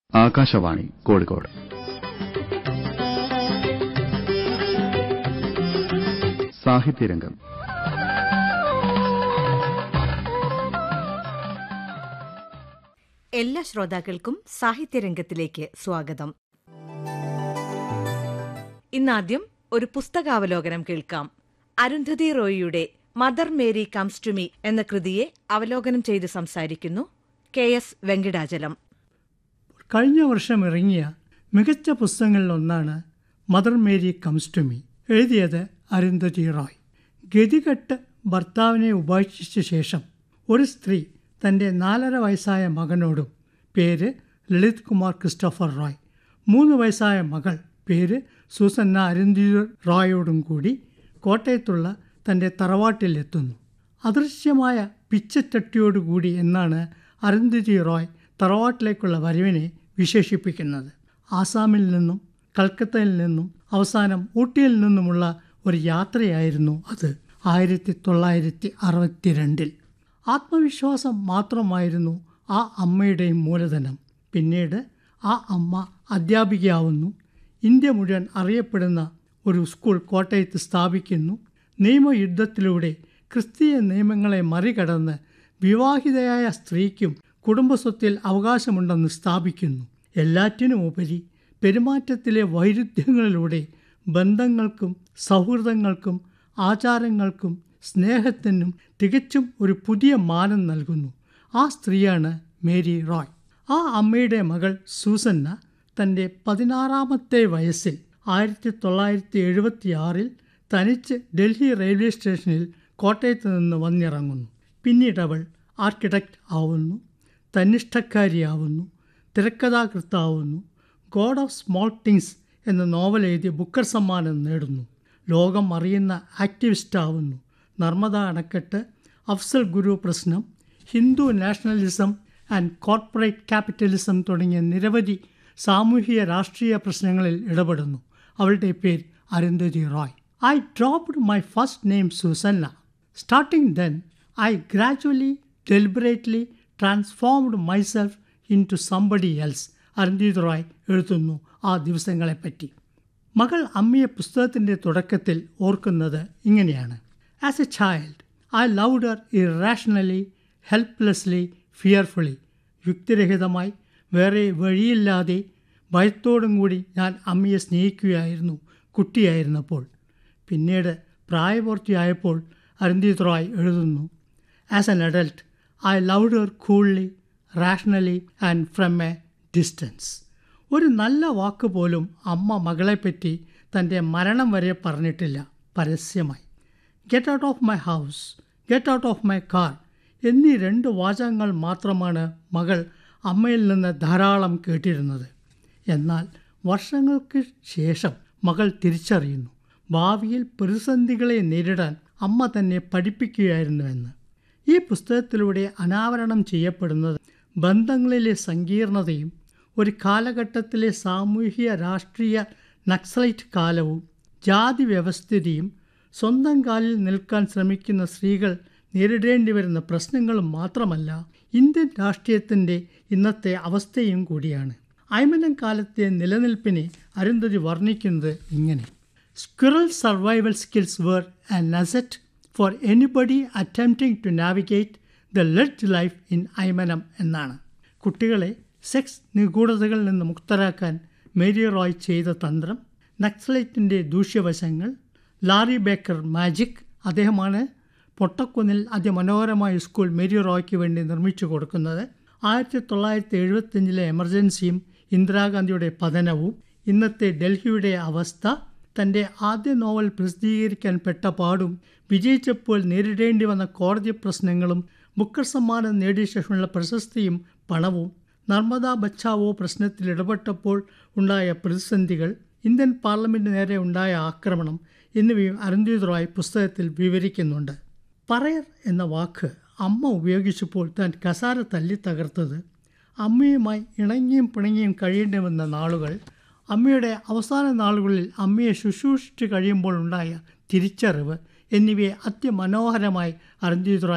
ആകാശവാണി കോഴിക്കോട് സാഹിത്യരംഗം എല്ലാ ശ്രോതാക്കൾക്കും സാഹിത്യരംഗത്തിലേക്ക് സ്വാഗതം ഇന്നാദ്യം ഒരു പുസ്തകാവലോകനം കേൾക്കാം അരുന്ധതി റോയിയുടെ mother Mary comes to me എന്ന കൃതിയെ അവലോകനം ചെയ്ത് സംസാരിക്കുന്നു കെ എസ് വെങ്കിടാചലം കഴിഞ്ഞ വർഷം ഇറങ്ങിയ മികച്ച പുസ്തകങ്ങളിലൊന്നാണ് mother Mary comes to me എഴുതിയത് അരുന്ധതി റോയ് ഗതികെട്ട് ഭർത്താവിനെ ഉപേക്ഷിച്ച ശേഷം ഒരു സ്ത്രീ തൻ്റെ നാലര വയസ്സായ മകനോടും പേര് ലളിത് കുമാർ ക്രിസ്റ്റോഫർ റോയ് മൂന്ന് വയസ്സായ മകൾ പേര് സൂസന്ന അരുന്ധതി റോയോടും കൂടി കോട്ടയത്തുള്ള തൻ്റെ തറവാട്ടിലെത്തുന്നു അദൃശ്യമായ പിച്ചച്ചട്ടിയോടുകൂടി എന്നാണ് അരുന്ധതി റോയ് തറവാട്ടിലേക്കുള്ള വരവിനെ വിശേഷിപ്പിക്കുന്നത് ആസാമിൽ നിന്നും കൽക്കത്തയിൽ നിന്നും അവസാനം ഊട്ടിയിൽ നിന്നുമുള്ള ഒരു യാത്രയായിരുന്നു അത് ആയിരത്തി തൊള്ളായിരത്തി അറുപത്തിരണ്ടിൽ ആത്മവിശ്വാസം മാത്രമായിരുന്നു ആ അമ്മയുടെയും മൂലധനം പിന്നീട് ആ അമ്മ അധ്യാപികയാവുന്നു ഇന്ത്യ മുഴുവൻ അറിയപ്പെടുന്ന ഒരു സ്കൂൾ കോട്ടയത്ത് സ്ഥാപിക്കുന്നു നിയമയുദ്ധത്തിലൂടെ ക്രിസ്തീയ നിയമങ്ങളെ മറികടന്ന് വിവാഹിതയായ സ്ത്രീക്കും കുടുംബസ്വത്തിൽ അവകാശമുണ്ടെന്ന് സ്ഥാപിക്കുന്നു എല്ലാറ്റിനും ഉപരി പെരുമാറ്റത്തിലെ വൈരുദ്ധ്യങ്ങളിലൂടെ ബന്ധങ്ങൾക്കും സൗഹൃദങ്ങൾക്കും ആചാരങ്ങൾക്കും സ്നേഹത്തിനും തികച്ചും ഒരു പുതിയ മാനം നൽകുന്നു ആ സ്ത്രീയാണ് മേരി റോയ് ആ അമ്മയുടെ മകൾ സൂസന്ന തൻ്റെ പതിനാറാമത്തെ വയസ്സിൽ ആയിരത്തി തൊള്ളായിരത്തി എഴുപത്തി ആറിൽ തനിച്ച് ഡൽഹി റെയിൽവേ സ്റ്റേഷനിൽ കോട്ടയത്ത് നിന്ന് വന്നിറങ്ങുന്നു പിന്നീട് അവൾ ആർക്കിടെക്റ്റ് ആവുന്നു തന്നിഷ്ഠക്കാരിയാവുന്നു തിരക്കഥാകൃത്താവുന്നു ഗോഡ് ഓഫ് സ്മോൾ തിങ്സ് എന്ന നോവൽ എഴുതി ബുക്കർ സമ്മാനം നേടുന്നു ലോകം അറിയുന്ന ആക്ടിവിസ്റ്റ് ആവുന്നു നർമ്മദ അണക്കെട്ട് അഫ്സൽ ഗുരു പ്രശ്നം Hindu nationalism and corporate capitalism തുടങ്ങിയ നിരവധി സാമൂഹിക രാഷ്ട്രീയ പ്രശ്നങ്ങളിൽ ഇടപെടുന്നു അവളുടെ പേര് Arundhati Roy I dropped my first name Susanna starting then I gradually deliberately transformed myself into somebody else Arundhati Roy എഴുതുന്നു ആ ദിവസങ്ങളെപ്പറ്റി മകൾ അമ്മയെ പുസ്തകത്തിൻ്റെ തുടക്കത്തിൽ ഓർക്കുന്നത് ഇങ്ങനെയാണ് as a child I loved her irrationally helplessly fearfully യുക്തിരഹിതമായി വേറെ വഴിയില്ലാതെ ഭയത്തോടും കൂടി ഞാൻ അമ്മയെ സ്നേഹിക്കുകയായിരുന്നു കുട്ടിയായിരുന്നപ്പോൾ പിന്നീട് പ്രായപൂർത്തിയായപ്പോൾ അരുന്ധതി റോയ് എഴുതുന്നു as an adult I loved her coolly rationally and from a distance ഒരു നല്ല വാക്ക് പോലും അമ്മ മകളെപ്പറ്റി തൻ്റെ മരണം വരെ പറഞ്ഞിട്ടില്ല പരസ്യമായി get out of my house get out of my car എന്നീ രണ്ട് വാചകങ്ങൾ മാത്രമാണ് മകൾ അമ്മയിൽ നിന്ന് ധാരാളം കേട്ടിരുന്നത് എന്നാൽ വർഷങ്ങൾക്ക് ശേഷം മകൾ തിരിച്ചറിയുന്നു ഭാവിയിൽ പ്രതിസന്ധികളെ നേരിടാൻ അമ്മ തന്നെ പഠിപ്പിക്കുകയായിരുന്നുവെന്ന് ഈ പുസ്തകത്തിലൂടെ അനാവരണം ചെയ്യപ്പെടുന്നത് ബന്ധങ്ങളിലെ സങ്കീർണതയും ഒരു കാലഘട്ടത്തിലെ സാമൂഹിക രാഷ്ട്രീയ നക്സലൈറ്റ് കാലവും ജാതി വ്യവസ്ഥിതിയും സ്വന്തം കാലിൽ നിൽക്കാൻ ശ്രമിക്കുന്ന സ്ത്രീകൾ നേരിടേണ്ടി വരുന്ന പ്രശ്നങ്ങളും മാത്രമല്ല ഇന്ത്യൻ രാഷ്ട്രീയത്തിൻ്റെ ഇന്നത്തെ അവസ്ഥയും കൂടിയാണ് അയ്മനം കാലത്തെ നിലനിൽപ്പിനെ അരുന്ധതി വർണ്ണിക്കുന്നത് ഇങ്ങനെ squirrel survival skills were an asset for anybody attempting to navigate the led life in Aymanam എന്നാണ് കുട്ടികളെ സെക്സ് നിഗൂഢതകളിൽ നിന്ന് മുക്തരാക്കാൻ മേരി റോയ് ചെയ്ത തന്ത്രം നക്സലൈറ്റിൻ്റെ ദൂഷ്യവശങ്ങൾ ലാറി ബേക്കർ മാജിക് അദ്ദേഹമാണ് പൊട്ടക്കുന്നിൽ അതിമനോഹരമായ സ്കൂൾ മേരി റോയ്ക്ക് വേണ്ടി നിർമ്മിച്ചു കൊടുക്കുന്നത് ആയിരത്തി തൊള്ളായിരത്തി എഴുപത്തിയഞ്ചിലെ എമർജൻസിയും ഇന്ദിരാഗാന്ധിയുടെ പതനവും ഇന്നത്തെ ഡൽഹിയുടെ അവസ്ഥ തൻ്റെ ആദ്യ നോവൽ പ്രസിദ്ധീകരിക്കാൻ പെട്ട പാടും വിജയിച്ചപ്പോൾ നേരിടേണ്ടി വന്ന കോടതി പ്രശ്നങ്ങളും ബുക്കർ സമ്മാനം നേടിയ ശേഷമുള്ള പ്രശസ്തിയും പണവും നർമ്മദ ബച്ചാവോ പ്രശ്നത്തിൽ ഇടപെട്ടപ്പോൾ ഉണ്ടായ പ്രതിസന്ധികൾ ഇന്ത്യൻ പാർലമെൻറ്റ് നേരെ ഉണ്ടായ ആക്രമണം എന്നിവയും അരുന്ധതി റോയ് പുസ്തകത്തിൽ വിവരിക്കുന്നുണ്ട് പറയർ എന്ന വാക്ക് അമ്മ ഉപയോഗിച്ചപ്പോൾ താൻ കസാര തല്ലി തകർത്തത് അമ്മയുമായി ഇണങ്ങിയും പിണങ്ങിയും കഴിയേണ്ടി വന്ന നാളുകൾ അമ്മയുടെ അവസാന നാളുകളിൽ അമ്മയെ ശുശ്രൂഷിച്ച് കഴിയുമ്പോൾ ഉണ്ടായ തിരിച്ചറിവ് എന്നിവയെ അതിമനോഹരമായി അരുന്ധതി റോയ്